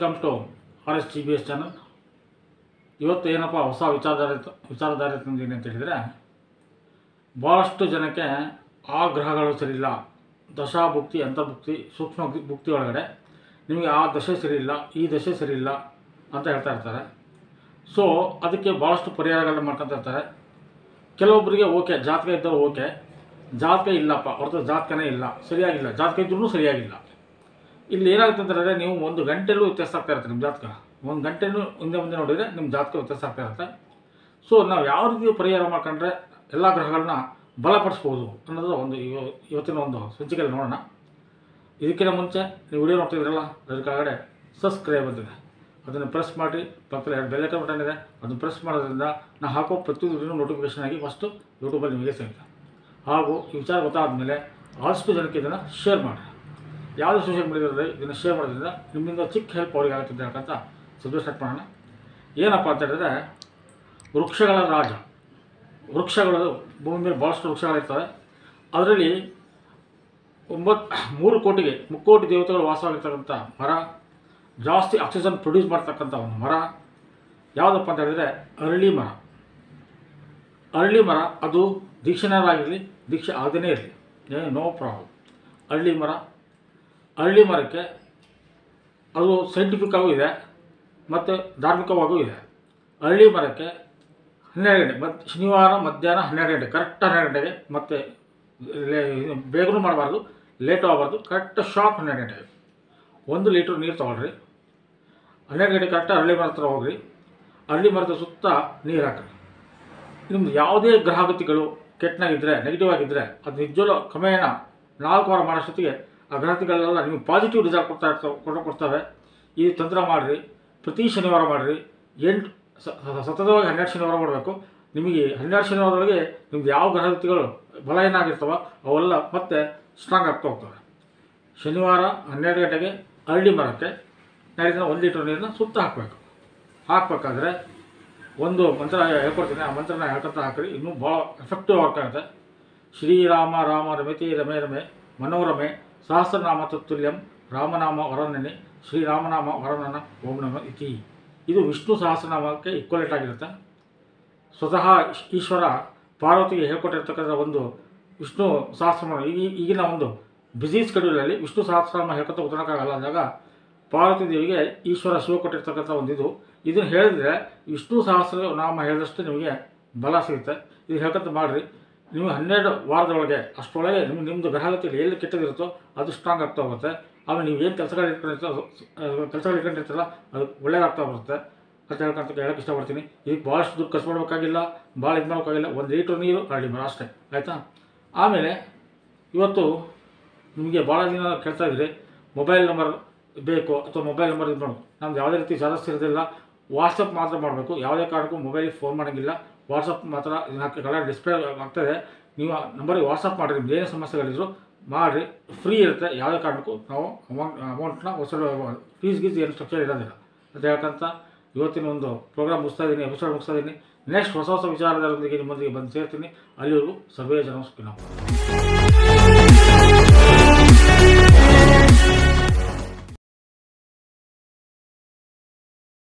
welcome to R S G B S channel ಇವತ್ತು ಏನಪ್ಪ ಹೊಸ ವಿಚಾರಧಾರೆ ವಿಚಾರಧಾರೆ ತಂದೀನಿ ಅಂತ ಹೇಳಿದರೆ ಭಾಳಷ್ಟು ಜನಕ್ಕೆ ಆ ಗ್ರಹಗಳು ಸರಿಯಿಲ್ಲ ದಶಾಭುಕ್ತಿ ಅಂತರ್ಭುಕ್ತಿ ಸೂಕ್ಷ್ಮ ಭುಕ್ತಿ- ಭುಕ್ತಿ ಒಳಗಡೆ ನಿಮಗೆ ಆ ದಶೆ ಸರಿಯಿಲ್ಲ ಈ ದಶೆ ಸರಿಯಿಲ್ಲ ಅಂತ ಹೇಳ್ತಾ ಇರ್ತಾರೆ ಸೊ ಅದಕ್ಕೆ ಭಾಳಷ್ಟು ಪರಿಹಾರಗಳನ್ನ ಮಾಡ್ಕೊತಾ ಇರ್ತಾರೆ ಕೆಲವೊಬ್ಬರಿಗೆ ಓಕೆ ಜಾತಕ ಇದ್ದವ್ರು ಓಕೆ ಜಾತಕ ಇಲ್ಲಪ್ಪ ಅವ್ರದ್ದು ಜಾತಕನೇ ಇಲ್ಲ ಸರಿಯಾಗಿಲ್ಲ ಜಾತಕ ಇದ್ರೂ ಸರಿಯಾಗಿಲ್ಲ ಇಲ್ಲಿ ಏನಾಗುತ್ತೆ ಅಂತಂದರೆ ನೀವು ಒಂದು ಗಂಟೆಲೂ ವ್ಯತ್ಯಾಸ ಆಗ್ತಾ ಇರುತ್ತೆ ನಿಮ್ಮ ಜಾತಕ ಒಂದು ಗಂಟೆನೂ ಹಿಂದೆ ಮುಂದೆ ನೋಡಿದರೆ ನಿಮ್ಮ ಜಾತಕ ವ್ಯತ್ಯಾಸ ಆಗ್ತಾ ಇರುತ್ತೆ ಸೊ ನಾವು ಯಾವ ರೀತಿ ಪರಿಹಾರ ಮಾಡ್ಕೊಂಡ್ರೆ ಎಲ್ಲ ಗ್ರಹಗಳನ್ನ ಬಲಪಡಿಸ್ಬೋದು ಅನ್ನೋದು ಒಂದು ಇವ- ಇವತ್ತಿನ ಒಂದು ಸಂಚಿಕೆಯಲ್ಲಿ ನೋಡೋಣ ಇದಕ್ಕಿಂತ ಮುಂಚೆ ನೀವು ವಿಡಿಯೋ ನೋಡ್ತಿದ್ರಲ್ಲ ಅದ್ರ ಕೆಳಗಡೆ ಸಬ್ಸ್ಕ್ರೈಬ್ ಅಂತಿದೆ ಅದನ್ನು ಪ್ರೆಸ್ ಮಾಡಿ ಪಕ್ಕದಲ್ಲಿ ಎರಡು ಬೆಲ್ಲೈಕನ್ ಬಟನ್ ಇದೆ ಅದನ್ನು ಪ್ರೆಸ್ ಮಾಡೋದ್ರಿಂದ ನಾನು ಹಾಕೋ ಪ್ರತಿಯೊಂದು ವಿಡಿಯೋ ನೋಟಿಫಿಕೇಷನ್ ಆಗಿ ಫಸ್ಟು ಯೂಟ್ಯೂಬಲ್ಲಿ ನಿಮಗೆ ಸಿಗುತ್ತೆ ಹಾಗೂ ಈ ವಿಚಾರ ಗೊತ್ತಾದಮೇಲೆ ಆದಷ್ಟು ಜನಕ್ಕೆ ಇದನ್ನು ಶೇರ್ ಮಾಡಿ ಯಾವುದೇ ಸೋಷಿಯಲ್ ಮೀಡಿಯಾದಲ್ಲಿ ಇದನ್ನು ಶೇರ್ ಮಾಡೋದ್ರಿಂದ ನಿಮ್ಮಿಂದ ಚಿಕ್ಕ ಹೆಲ್ಪ್ ಅವ್ರಿಗೆ ಆಗುತ್ತೆ ಅಂತ ಹೇಳ್ಕೊಂತ ಸಬ್ಜೆಕ್ಟ್ ಸ್ಟಾರ್ಟ್ ಮಾಡೋಣ ಏನಪ್ಪ ಅಂತ ಹೇಳಿದ್ರೆ ವೃಕ್ಷಗಳ ರಾಜ ವೃಕ್ಷಗಳು ಭೂಮಿ ಮೇಲೆ ಭಾಳಷ್ಟು ವೃಕ್ಷಗಳಿರ್ತವೆ ಅದರಲ್ಲಿ ಒಂಬತ್ತು ಮೂರು ಕೋಟಿಗೆ ಮುಕ್ಕೋಟಿ ದೇವತೆಗಳು ವಾಸವಾಗಿರ್ತಕ್ಕಂಥ ಮರ ಜಾಸ್ತಿ ಆಕ್ಸಿಜನ್ ಪ್ರೊಡ್ಯೂಸ್ ಮಾಡ್ತಕ್ಕಂಥ ಒಂದು ಮರ ಯಾವುದಪ್ಪ ಅಂತ ಹೇಳಿದ್ರೆ ಅರಳಿ ಮರ ಅರಳಿ ಮರ ಅದು ದೀಕ್ಷೆನರಾಗಿರಲಿ ದೀಕ್ಷೆ ಆಗದೇ ಇರಲಿ ಏ ನೋ ಪ್ರಾಬ್ಲಮ್ ಅರಳಿ ಮರ ಅರಳಿ ಮರಕ್ಕೆ ಅದು ಸೈಂಟಿಫಿಕ್ಕಾಗೂ ಇದೆ ಮತ್ತು ಧಾರ್ಮಿಕವಾಗೂ ಇದೆ ಅರಳಿ ಮರಕ್ಕೆ ಹನ್ನೆರಡು ಗಂಟೆ ಮತ್ ಶನಿವಾರ ಮಧ್ಯಾಹ್ನ ಹನ್ನೆರಡು ಗಂಟೆ ಕರೆಕ್ಟ್ ಹನ್ನೆರಡು ಗಂಟೆಗೆ ಮತ್ತು ಬೇಗನೂ ಮಾಡಬಾರ್ದು ಲೇಟು ಆಗಬಾರ್ದು ಕರೆಕ್ಟ್ ಶಾರ್ಪ್ ಹನ್ನೆರಡು ಗಂಟೆಗೆ ಒಂದು ಲೀಟ್ರ್ ನೀರು ತೊಗೊಳ್ರಿ ಹನ್ನೆರಡು ಗಂಟೆ ಕರೆಕ್ಟ್ ಅರಳಿ ಮರದ ಹತ್ರ ಹೋಗ್ರಿ ಅರಳಿ ಮರದ ಸುತ್ತ ನೀರು ಹಾಕ್ರಿ ನಿಮ್ದು ಯಾವುದೇ ಗ್ರಹಗತಿಗಳು ಕೆಟ್ಟನಾಗಿದ್ದರೆ ನೆಗೆಟಿವ್ ಆಗಿದ್ದರೆ ಅದು ನಿಜವೂ ಕ್ರಮೇಣ ನಾಲ್ಕು ವಾರ ಮಾಡೋಷ್ಟೊತ್ತಿಗೆ ಆ ಗ್ರಹತಿಗಳೆಲ್ಲ ನಿಮಗೆ ಪಾಸಿಟಿವ್ ರಿಸಲ್ಟ್ ಕೊಡ್ತಾ ಇರ್ತವೆ ಕೊಡ ಕೊಡ್ತವೆ ಈ ತಂತ್ರ ಮಾಡಿರಿ ಪ್ರತಿ ಶನಿವಾರ ಮಾಡಿರಿ ಎಂಟು ಸ- ಸ- ಸತತವಾಗಿ ಹನ್ನೆರಡು ಶನಿವಾರ ಮಾಡಬೇಕು ನಿಮಗೆ ಹನ್ನೆರಡು ಶನಿವಾರದೊಳಗೆ ನಿಮ್ದು ಯಾವ ಗ್ರಹಗತಿಗಳು ಬಲ ಏನಾಗಿರ್ತವೋ ಅವೆಲ್ಲ ಮತ್ತೆ ಸ್ಟ್ರಾಂಗ್ ಆಗ್ತಾ ಹೋಗ್ತವೆ ಶನಿವಾರ ಹನ್ನೆರಡು ಗಂಟೆಗೆ ಅರಳಿ ಮರಕ್ಕೆ ನಾಳಿನ ಒಂದು ಲೀಟ್ರ್ ನೀರನ್ನ ಸುತ್ತ ಹಾಕಬೇಕು ಹಾಕಬೇಕಾದ್ರೆ ಒಂದು ಮಂತ್ರ ಹೇಳ್ಕೊಡ್ತೀನಿ ಆ ಮಂತ್ರನ ಹೇಳ್ಕೊತ ಹಾಕ್ರಿ ಇನ್ನೂ ಭಾಳ ಎಫೆಕ್ಟಿವ್ ವರ್ಕ್ ಆಗುತ್ತೆ ಶ್ರೀರಾಮ ರಾಮ ರಮಿತಿ ರಮೆ ರಮೆ ಮನೋರಮೆ ಸಹಸ್ರನಾಮ ತತ್ತುಲ್ಯಂ ರಾಮನಾಮ ವರನನೆ ಶ್ರೀರಾಮನಾಮ ವರನನ ಓಂ ನಮ ಇತಿ ಇದು ವಿಷ್ಣು ಸಹಸ್ರನಾಮಕ್ಕೆ ಇಕ್ವಲೇಟ್ ಆಗಿರುತ್ತೆ ಸ್ವತಃ ಈಶ್- ಈಶ್ವರ ಪಾರ್ವತಿಗೆ ಹೇಳ್ಕೊಟ್ಟಿರ್ತಕ್ಕಂಥ ಒಂದು ವಿಷ್ಣು ಸಹಸ್ರನಾಮ ಈಗ ಈಗಿನ ಒಂದು ಬ್ಯುಸಿ ಸ್ಕೆಡ್ಯೂಲಲ್ಲಿ ವಿಷ್ಣು ಸಹಸ್ರನಾಮ ಹೇಳ್ಕೊತ ಕೂತ್ಕೊಳ್ಳೋಕ್ಕಾಗಲ್ಲ ಅಂದಾಗ ಪಾರ್ವತಿ ದೇವಿಗೆ ಈಶ್ವರ ಶಿವ ಕೊಟ್ಟಿರ್ತಕ್ಕಂಥ ಒಂದು ಇದು ಇದನ್ನು ಹೇಳಿದ್ರೆ ವಿಷ್ಣು ಸಹಸ್ರ ನಾಮ ಹೇಳಿದಷ್ಟು ನಿಮಗೆ ಬಲ ಸಿಗುತ್ತೆ ಇದು ಹೇಳ್ಕೊಂತ ಮಾಡಿರಿ ನೀವು ಹನ್ನೆರಡು ವಾರದೊಳಗೆ ಅಷ್ಟರೊಳಗೆ ನಿಮ್ಗೆ ನಿಮ್ಮದು ಗ್ರಹಗತಿಯಲ್ಲಿ ಎಲ್ಲಿ ಕೆಟ್ಟದಿರುತ್ತೋ ಅದು ಸ್ಟ್ರಾಂಗ್ ಆಗ್ತಾ ಹೋಗುತ್ತೆ ಆಮೇಲೆ ನೀವು ಏನು ಕೆಲಸಗಳು ಇಟ್ಕೊಂಡಿರ್ತೀರೋ ಕೆಲಸಗಳು ಇಟ್ಕೊಂಡಿರ್ತೀರಲ್ಲ ಅದು ಒಳ್ಳೇದಾಗ್ತಾ ಬರುತ್ತೆ ಅಂತ ಹೇಳ್ಕೊಂತ ಹೇಳಕ್ಕೆ ಇಷ್ಟಪಡ್ತೀನಿ ಇದಕ್ಕೆ ಭಾಳಷ್ಟು ದುಡ್ಡು ಖರ್ಚು ಮಾಡಬೇಕಾಗಿಲ್ಲ ಭಾಳ ಇದು ಮಾಡೋಕ್ಕಾಗಿಲ್ಲ ಒಂದು ಲೀಟ್ರ್ ನೀರು ಅರಳಿ ಮರ ಅಷ್ಟೇ ಆಯಿತಾ ಆಮೇಲೆ ಇವತ್ತು ನಿಮಗೆ ಭಾಳ ದಿನ ಕೇಳ್ತಾ ಇದ್ರಿ ಮೊಬೈಲ್ ನಂಬರ್ ಬೇಕು ಅಥವಾ ಮೊಬೈಲ್ ನಂಬರ್ ಇದು ಮಾಡಬೇಕು ನಮ್ದು ಯಾವುದೇ ರೀತಿ ಚಾರ್ಜಸ್ ಇರೋದಿಲ್ಲ ವಾಟ್ಸಪ್ ಮಾತ್ರ ಮಾಡಬೇಕು ಯಾವುದೇ ಕಾರಣಕ್ಕೂ ಮೊಬೈಲಿಗೆ ಫೋನ್ ಮಾಡೋಂಗಿಲ್ಲ ವಾಟ್ಸಪ್ ಮಾತ್ರ ಕಲರ್ ಡಿಸ್ಪ್ಲೇ ಆಗ್ತದೆ ನೀವು ಆ ನಂಬರಿಗೆ ವಾಟ್ಸಪ್ ಮಾಡಿರಿ ನಿಮ್ದು ಏನೇ ಸಮಸ್ಯೆಗಳಿದ್ರು ಮಾಡಿರಿ ಫ್ರೀ ಇರುತ್ತೆ ಯಾವುದೇ ಕಾರಣಕ್ಕೂ ನಾವು ಅಮೌಂಟ್ ಅಮೌಂಟ್ನ ವಸೂಲು ಫೀಸ್ ಗೀಸ್ ಏನು ಸ್ಟ್ರಕ್ಚರ್ ಇರೋದಿಲ್ಲ ಅಂತ ಹೇಳ್ಕೊಂತ ಇವತ್ತಿನ ಒಂದು ಪ್ರೋಗ್ರಾಮ್ ಮುಗಿಸ್ತಾ ಇದ್ದೀನಿ ಎಪಿಸೋಡ್ ಮುಗಿಸ್ತಾ ಇದ್ದೀನಿ ನೆಕ್ಸ್ಟ್ ಹೊಸ ಹೊಸ ವಿಚಾರದೊಂದಿಗೆ ನಿಮ್ಮೊಂದಿಗೆ ಬಂದು ಸೇರ್ತೀನಿ ಅಲ್ಲಿವರೆಗೂ ಸರ್ವೇ ಜನ ಸುಖಿನೋ